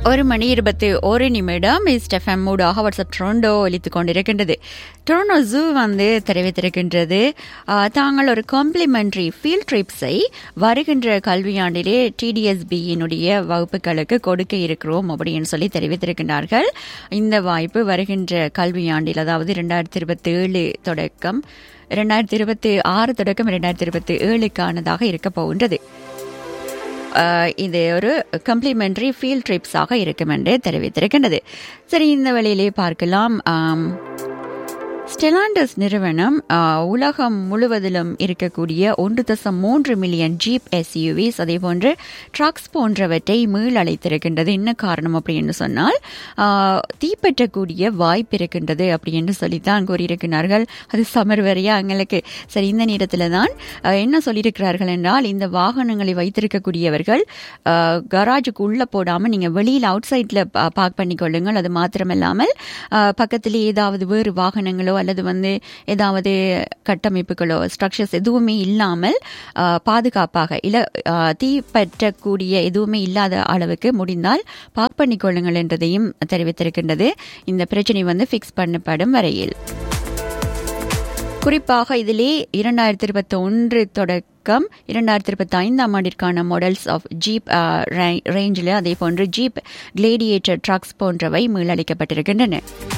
ஒரு மணி இருபத்தி ஒரு நிமிடம் ஸ்டெஃபம் மூடாக வாட்ஸ்அப் டொரண்டோ ஒலித்துக் கொண்டிருக்கின்றது டொரண்டோ ஜூ வந்து தெரிவித்திருக்கின்றது ஆஹ், தாங்கள் ஒரு காம்ப்ளிமெண்டரி ஃபீல்ட் ட்ரிப்ஸை வருகின்ற கல்வியாண்டிலே டிடிஎஸ்பியினுடைய வகுப்புகளுக்கு கொடுக்க இருக்கிறோம் அப்படின்னு சொல்லி தெரிவித்திருக்கின்றார்கள் இந்த வாய்ப்பு வருகின்ற கல்வியாண்டில் அதாவது இரண்டாயிரத்தி இருபத்தி ஏழு தொடக்கம் இரண்டாயிரத்தி இருபத்தி ஆறு தொடக்கம் இரண்டாயிரத்தி இருபத்தி ஏழுக்கானதாக இருக்க போகின்றது ஆஹ் இது ஒரு கம்ப்ளிமெண்டரி ஃபீல்ட் ட்ரிப்ஸாக இருக்கும் என்று தெரிவித்திருக்கின்றது சரி இந்த வழியிலே பார்க்கலாம் ஆம், ஸ்டெலாண்டஸ் நிறுவனம் ஆஹ், உலகம் முழுவதிலும் இருக்கக்கூடிய ஒன்று தசம் மூன்று மில்லியன் ஜீப் எஸ்யூவிஸ் அதே போன்று ட்ரக்ஸ் போன்றவற்றை மீளழைத்திருக்கின்றது என்ன காரணம் அப்படின்னு சொன்னால் ஆஹ், தீப்பற்றக்கூடிய வாய்ப்பு இருக்கின்றது அப்படின்னு சொல்லித்தான் கூறியிருக்கிறார்கள் அது சமர் வரையா எங்களுக்கு சரி இந்த நேரத்தில் தான் ஆஹ், என்ன சொல்லியிருக்கிறார்கள் என்றால் இந்த வாகனங்களை வைத்திருக்கக்கூடியவர்கள் ஆஹ், கராஜுக்கு உள்ள போடாமல் நீங்கள் வெளியில் அவுட் சைடில் பார்க் பண்ணிக்கொள்ளுங்கள் அது மாத்திரமல்லாமல் ஆஹ், பக்கத்திலே ஏதாவது வேறு வாகனங்களோ அல்லது வந்து ஏதாவது கட்டமைப்புகளோ ஸ்ட்ரக்சர்ஸ் எதுவுமே இல்லாமல் ஆஹ், பாதுகாப்பாக இல்லை தீப்பற்றக்கூடிய எதுவுமே இல்லாத அளவுக்கு முடிந்தால் பார்க் பண்ணிக்கொள்ளுங்கள் என்றதையும் தெரிவித்திருக்கின்றது இந்த பிரச்சனை வந்து ஃபிக்ஸ் பண்ணப்படும் வரையில் குறிப்பாக இதிலே இரண்டாயிரத்தி இருபத்தி ஒன்று தொடக்கம் இரண்டாயிரத்தி இருபத்தி ஐந்தாம் ஆண்டிற்கான மாடல்ஸ் ஆஃப் ஜீப் ரேஞ்சில் அதே போன்று ஜீப் கிளேடியேட்டர் ட்ரக்ஸ் போன்றவை மீளளிக்கப்பட்டிருக்கின்றன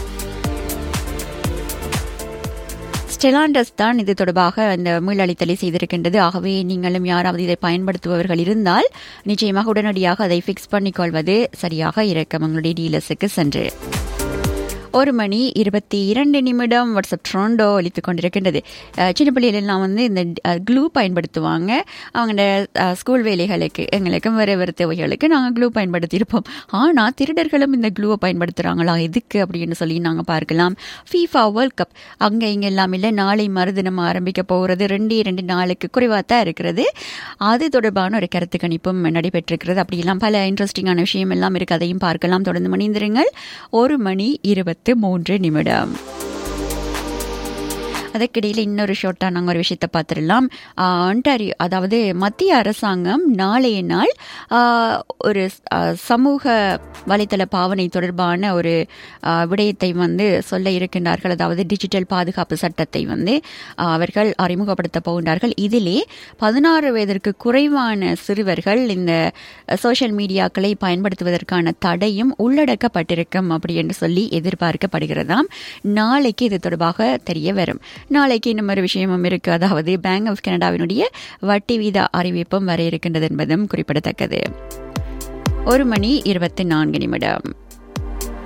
ஸ்டெலாண்டஸ் தான் இது தொடர்பாக இந்த மீளளித்தலை செய்திருக்கின்றது ஆகவே நீங்களும் யாராவது இதை பயன்படுத்துபவர்கள் இருந்தால் நிச்சயமாக உடனடியாக அதை ஃபிக்ஸ் பண்ணிக்கொள்வது சரியாக இருக்கும் உங்களுடைய டீலர்ஸுக்கு சென்று ஒரு மணி இருபத்தி இரண்டு நிமிடம் வாட்ஸ்அப் ட்ரோண்டோ ஒலித்துக் கொண்டிருக்கின்றது அஹ் சின்ன பிள்ளைகளெல்லாம் வந்து இந்த க்ளூ பயன்படுத்துவாங்க அவங்க ஸ்கூல் வேலைகளுக்கு எங்களுக்கும் வேறு வேறு தேவைகளுக்கு நாங்கள் க்ளூ பயன்படுத்தியிருப்போம் ஆனால் திருடர்களும் இந்த க்ளூவை பயன்படுத்துகிறாங்களா எதுக்கு அப்படின்னு சொல்லி நாங்கள் பார்க்கலாம் ஃபீஃபா வேர்ல்ட் கப் அங்கே இங்கே எல்லாம் இல்லை நாளை மறுதினம் ஆரம்பிக்க போகிறது ரெண்டு இரண்டு நாளுக்கு குறைவாக தான் இருக்கிறது அது தொடர்பான ஒரு கருத்து கணிப்பும் நடைபெற்றிருக்கிறது அப்படியெல்லாம் பல இன்ட்ரெஸ்டிங்கான விஷயம் எல்லாம் இருக்கு அதையும் பார்க்கலாம் தொடர்ந்து மணிந்திருங்கள் ஒரு மணி இருபத்து மூன்று நிமிடம் அதற்கிடையில் இன்னொரு ஷார்ட்டாக நாங்கள் ஒரு விஷயத்தை பார்த்துடலாம் ஒன்டாரியோ அதாவது மத்திய அரசாங்கம் நாளைய நாள் ஆஹ், ஒரு ஆஹ், சமூக வலைத்தள பாவனை தொடர்பான ஒரு ஆஹ், விடயத்தை வந்து சொல்ல இருக்கின்றார்கள் அதாவது டிஜிட்டல் பாதுகாப்பு சட்டத்தை வந்து ஆஹ், அவர்கள் அறிமுகப்படுத்த போகின்றார்கள் இதிலே பதினாறு வயதிற்கு குறைவான சிறுவர்கள் இந்த சோஷியல் மீடியாக்களை பயன்படுத்துவதற்கான தடையும் உள்ளடக்கப்பட்டிருக்கும் அப்படி என்று சொல்லி எதிர்பார்க்கப்படுகிறதாம் நாளைக்கு இது தொடர்பாக தெரிய வரும் நாளைக்கு இன்னும் ஒரு விஷயமும் இருக்கு அதாவது பேங்க் ஆஃப் கனடாவினுடைய வட்டி வீத அறிவிப்பும் வர இருக்கின்றது என்பதும் குறிப்பிடத்தக்கது ஒரு மணி இருபத்தி நான்கு நிமிடம்